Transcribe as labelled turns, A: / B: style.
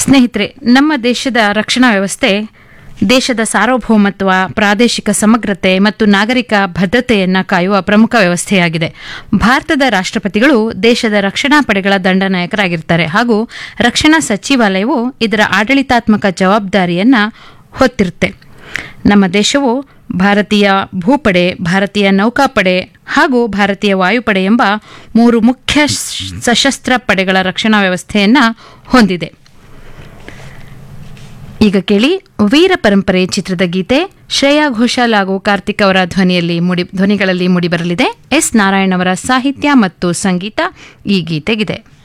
A: ಸ್ನೇಹಿತರೆ ನಮ್ಮ ದೇಶದ ರಕ್ಷಣಾ ವ್ಯವಸ್ಥೆ ದೇಶದ ಸಾರ್ವಭೌಮತ್ವ ಪ್ರಾದೇಶಿಕ ಸಮಗ್ರತೆ ಮತ್ತು ನಾಗರಿಕ ಭದ್ರತೆಯನ್ನ ಕಾಯುವ ಪ್ರಮುಖ ವ್ಯವಸ್ಥೆಯಾಗಿದೆ ಭಾರತದ ರಾಷ್ಟ್ರಪತಿಗಳು ದೇಶದ ರಕ್ಷಣಾ ಪಡೆಗಳ ದಂಡನಾಯಕರಾಗಿರ್ತಾರೆ ಹಾಗೂ ರಕ್ಷಣಾ ಸಚಿವಾಲಯವು ಇದರ ಆಡಳಿತಾತ್ಮಕ ಜವಾಬ್ದಾರಿಯನ್ನ ಹೊತ್ತಿರುತ್ತೆ ನಮ್ಮ ದೇಶವು ಭಾರತೀಯ ಭೂಪಡೆ ಭಾರತೀಯ ನೌಕಾಪಡೆ ಹಾಗೂ ಭಾರತೀಯ ವಾಯುಪಡೆ ಎಂಬ ಮೂರು ಮುಖ್ಯ ಶ- ಸಶಸ್ತ್ರ ಪಡೆಗಳ ರಕ್ಷಣಾ ವ್ಯವಸ್ಥೆಯನ್ನ ಹೊಂದಿದೆ ಈಗ ಕೇಳಿ ವೀರ ಪರಂಪರೆ ಚಿತ್ರದ ಗೀತೆ ಶ್ರೇಯಾ ಘೋಷಾಲ್ ಹಾಗೂ ಕಾರ್ತಿಕ್ ಅವರ ಧ್ವನಿಯಲ್ಲಿ ಮುಡಿ ಧ್ವನಿಗಳಲ್ಲಿ ಮೂಡಿಬರಲಿದೆ ಎಸ್ ನಾರಾಯಣ್ ಅವರ ಸಾಹಿತ್ಯ ಮತ್ತು ಸಂಗೀತ ಈ ಗೀತೆಗಿದೆ